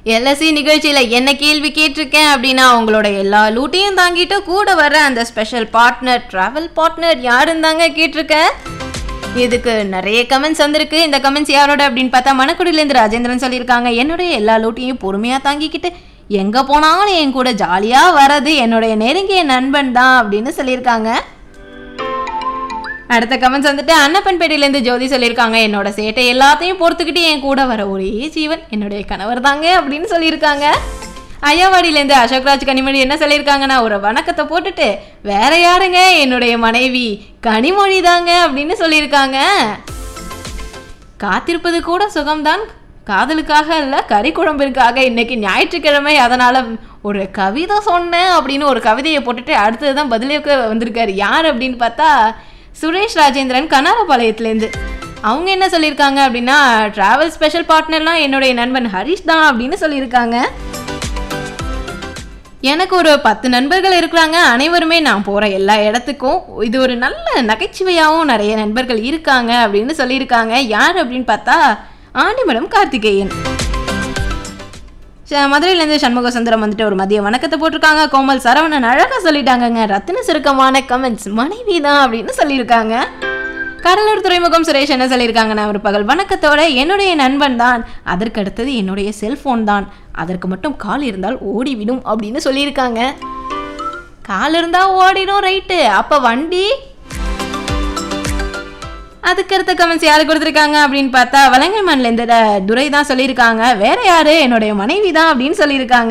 LSC நிகழ்ச்சியில என்ன கேள்வி கேட்டிருக்கேன் அப்படின்னா உங்களோட எல்லா லூட்டையும் தாங்கிட்டு கூட வர அந்த ஸ்பெஷல் பார்ட்னர் டிராவல் பார்ட்னர் யாருன்னு தாங்க கேட்டிருக்கேன் இதுக்கு நிறைய கமெண்ட்ஸ் வந்திருக்கு இந்த கமெண்ட்ஸ் யாரோட அப்படின்னு பார்த்தா மணக்குடியிலேருந்து ராஜேந்திரன் சொல்லியிருக்காங்க என்னுடைய எல்லா லூட்டையும் பொறுமையாக தாங்கிக்கிட்டு எங்கே போனாலும் என் கூட ஜாலியாக வர்றது என்னுடைய நெருங்கிய நண்பன் தான் அப்படின்னு சொல்லியிருக்காங்க அடுத்த கமெண்ட்ஸ் வந்துட்டு அன்னப்பன்பேட்டையிலேருந்து ஜோதி சொல்லியிருக்காங்க என்னோட சேட்டை எல்லாத்தையும் பொறுத்துக்கிட்டு என் கூட வர ஒரே ஜீவன் என்னுடைய கணவர் தாங்க அப்படின்னு சொல்லியிருக்காங்க ஐயாவாடியிலேருந்து அசோக்ராஜ் கனிமொழி என்ன சொல்லியிருக்காங்கன்னா ஒரு வணக்கத்தை போட்டுட்டு வேற யாருங்க என்னுடைய மனைவி கனிமொழி தாங்க அப்படின்னு சொல்லியிருக்காங்க காத்திருப்பது கூட சுகம்தான் காதலுக்காக இல்லை கறி குழம்பிற்காக இன்னைக்கு ஞாயிற்றுக்கிழமை அதனால ஒரு கவிதை சொன்னேன் அப்படின்னு ஒரு கவிதையை போட்டுட்டு அடுத்தது தான் பதிலுக்கு வந்திருக்காரு யார் அப்படின்னு பார்த்தா சுரேஷ் ராஜேந்திரன் கனாரபாளையத்துலேருந்து அவங்க என்ன சொல்லியிருக்காங்க அப்படின்னா டிராவல் ஸ்பெஷல் பார்ட்னர்லாம் என்னுடைய நண்பன் ஹரிஷ் தான் அப்படின்னு சொல்லியிருக்காங்க எனக்கு ஒரு பத்து நண்பர்கள் இருக்கிறாங்க அனைவருமே நான் போகிற எல்லா இடத்துக்கும் இது ஒரு நல்ல நகைச்சுவையாகவும் நிறைய நண்பர்கள் இருக்காங்க அப்படின்னு சொல்லியிருக்காங்க யார் அப்படின்னு பார்த்தா ஆண்டிமடம் கார்த்திகேயன் ச- மதுரையிலேருந்து சண்முக சுந்தரம் வந்துட்டு ஒரு மதிய வணக்கத்தை போட்டிருக்காங்க கோமல் சரவணன் அழகாக சொல்லிட்டாங்கங்க ரத்தின சுருக்கமான கமெண்ட்ஸ் மனைவி தான் அப்படின்னு சொல்லியிருக்காங்க கடலூர் துறைமுகம் சுரேஷ் என்ன சொல்லியிருக்காங்க நான் ஒரு பகல் வணக்கத்தோட என்னுடைய நண்பன் தான் அதற்கு அடுத்தது என்னுடைய செல்போன் தான் அதற்கு மட்டும் கால் இருந்தால் ஓடிவிடும் அப்படின்னு சொல்லியிருக்காங்க கால் இருந்தா ஓடிடும் ரைட்டு அப்ப வண்டி அதுக்கு அடுத்த கமெண்ட்ஸ் யாரு கொடுத்துருக்காங்க அப்படின்னு பார்த்தா வலங்கைமன்ல இந்த ட- துரை தான் சொல்லியிருக்காங்க வேற யாரு என்னுடைய மனைவி தான் அப்படின்னு சொல்லியிருக்காங்க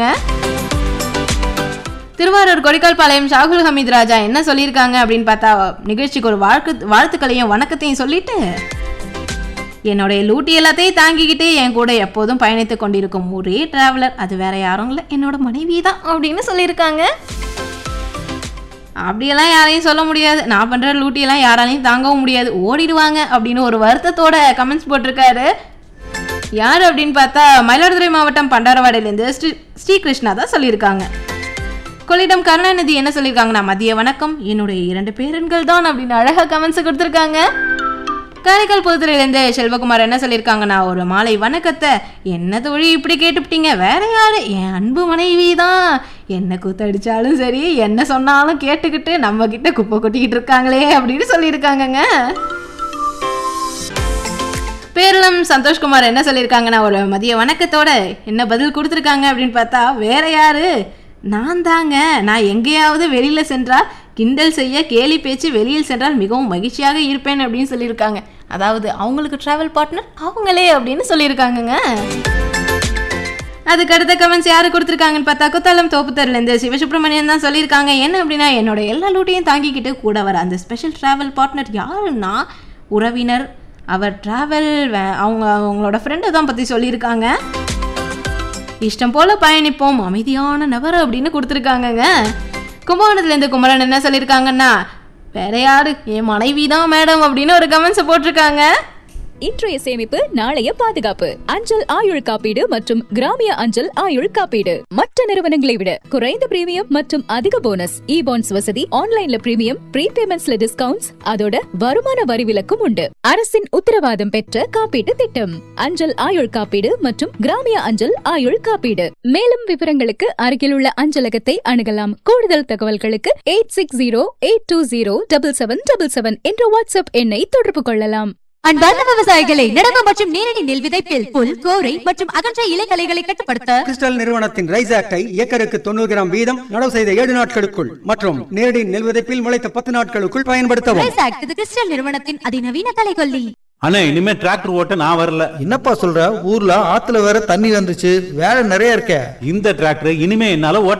திருவாரூர் கொடிக்கால் பாளையம் ஷாகுல் ஹமீத் ராஜா என்ன சொல்லியிருக்காங்க அப்படின்னு பார்த்தா நிகழ்ச்சிக்கு ஒரு வாழ்த்து வாழ்த்துக்களையும் வணக்கத்தையும் சொல்லிட்டு என்னுடைய லூட்டி எல்லாத்தையும் தாங்கிக்கிட்டு என் கூட எப்போதும் பயணித்து கொண்டிருக்கும் ஒரே டிராவலர் அது வேற யாரும் இல்லை என்னோட மனைவி தான் அப்படின்னு சொல்லியிருக்காங்க அப்படியெல்லாம் யாரையும் சொல்ல முடியாது நான் பண்ணுற லூட்டியெல்லாம் யாராலையும் தாங்கவும் முடியாது ஓடிடுவாங்க அப்படின்னு ஒரு வருத்தத்தோட கமெண்ட்ஸ் போட்டிருக்காரு யார் அப்படின்னு பார்த்தா மயிலாடுதுறை மாவட்டம் பண்டாரவாடையிலேருந்து ஸ்ரீ ஸ்ரீகிருஷ்ணா தான் சொல்லியிருக்காங்க கொள்ளிடம் கருணாநிதி என்ன சொல்லியிருக்காங்கன்னா மதிய வணக்கம் என்னுடைய இரண்டு பேரன்கள் தான் அப்படின்னு அழகாக கமெண்ட்ஸ் கொடுத்துருக்காங்க காரைக்கால் புதுத்துறையிலேருந்து செல்வகுமார் என்ன சொல்லியிருக்காங்கன்னா ஒரு மாலை வணக்கத்தை என்ன தொழில் இப்படி கேட்டுப்பிட்டீங்க வேற யாரு என் அன்பு மனைவி தான் என்ன கூத்தடிச்சாலும் சரி என்ன சொன்னாலும் கேட்டுக்கிட்டு நம்ம கிட்ட குப்பை கொட்டிக்கிட்டு இருக்காங்களே அப்படின்னு சொல்லியிருக்காங்கங்க பேரளம் சந்தோஷ்குமார் என்ன சொல்லியிருக்காங்கன்னா ஒரு மதிய வணக்கத்தோட என்ன பதில் கொடுத்துருக்காங்க அப்படின்னு பார்த்தா வேற யாரு நான் தாங்க நான் எங்கேயாவது வெளியில சென்றால் கிண்டல் செய்ய கேலி பேச்சு வெளியில் சென்றால் மிகவும் மகிழ்ச்சியாக இருப்பேன் அப்படின்னு சொல்லியிருக்காங்க அதாவது அவங்களுக்கு டிராவல் பார்ட்னர் அவங்களே அப்படின்னு சொல்லியிருக்காங்கங்க அதுக்கு அடுத்த கமெண்ட்ஸ் யாரு கொடுத்துருக்காங்கன்னு பார்த்தா குத்தாலம் தோப்புத்தர்லேருந்து சிவசுப்ரமணியன் தான் சொல்லியிருக்காங்க என்ன அப்படின்னா என்னோட எல்லா லூட்டையும் தாங்கிக்கிட்டு கூட வர அந்த ஸ்பெஷல் டிராவல் பார்ட்னர் யாருன்னா உறவினர் அவர் டிராவல் அவங்க அவங்களோட ஃப்ரெண்டை தான் பற்றி சொல்லியிருக்காங்க இஷ்டம் போல பயணிப்போம் அமைதியான நபர் அப்படின்னு கொடுத்துருக்காங்கங்க கும்பகோணத்துலேருந்து குமரன் என்ன சொல்லியிருக்காங்கன்னா வேற யாரு என் மனைவி தான் மேடம் அப்படின்னு ஒரு கமெண்ட்ஸை போட்டிருக்காங்க இன்றைய சேமிப்பு நாளைய பாதுகாப்பு அஞ்சல் ஆயுள் காப்பீடு மற்றும் கிராமிய அஞ்சல் ஆயுள் காப்பீடு மற்ற நிறுவனங்களை விட குறைந்த பிரீமியம் மற்றும் அதிக போனஸ் இ பாண்ட்ஸ் வசதி ஆன்லைன்ல பிரீமியம் ப்ரீபேமெண்ட்ஸ்ல டிஸ்கவுண்ட்ஸ் அதோட வருமான வரி விலக்கும் உண்டு அரசின் உத்தரவாதம் பெற்ற காப்பீட்டு திட்டம் அஞ்சல் ஆயுள் காப்பீடு மற்றும் கிராமிய அஞ்சல் ஆயுள் காப்பீடு மேலும் விவரங்களுக்கு அருகிலுள்ள அஞ்சலகத்தை அணுகலாம் கூடுதல் தகவல்களுக்கு eight six zero eight two zero double seven double seven என்ற வாட்ஸ்அப் எண்ணை தொடர்பு கொள்ளலாம் அன்பார்ந்த விவசாயிகளை நடவு மற்றும் நேரடி நெல் விதைப்பில் புல் கோரை மற்றும் அகன்ற இலைகளைகளை கட்டுப்படுத்த கிறிஸ்டல் நிறுவனத்தின் ரைஸ் ஆக்டை ஏக்கருக்கு தொண்ணூறு கிராம் வீதம் நடவு செய்த ஏழு நாட்களுக்குள் மற்றும் நேரடி நெல் விதைப்பில் முளைத்த பத்து நாட்களுக்குள் பயன்படுத்தவும் ரைஸ் ஆக்ட் இது கிறிஸ்டல் நிறுவனத்தின் அதிநவீன தலைகொல்லி அண்ணா இனிமே டிராக்டர் ஓட்ட நான் வரல என்னப்பா சொல்ற ஊர்ல ஆத்துல வேற தண்ணி வந்துச்சு வேலை நிறைய இருக்கே இந்த டிராக்டர் இனிமே என்னால ஓட்ட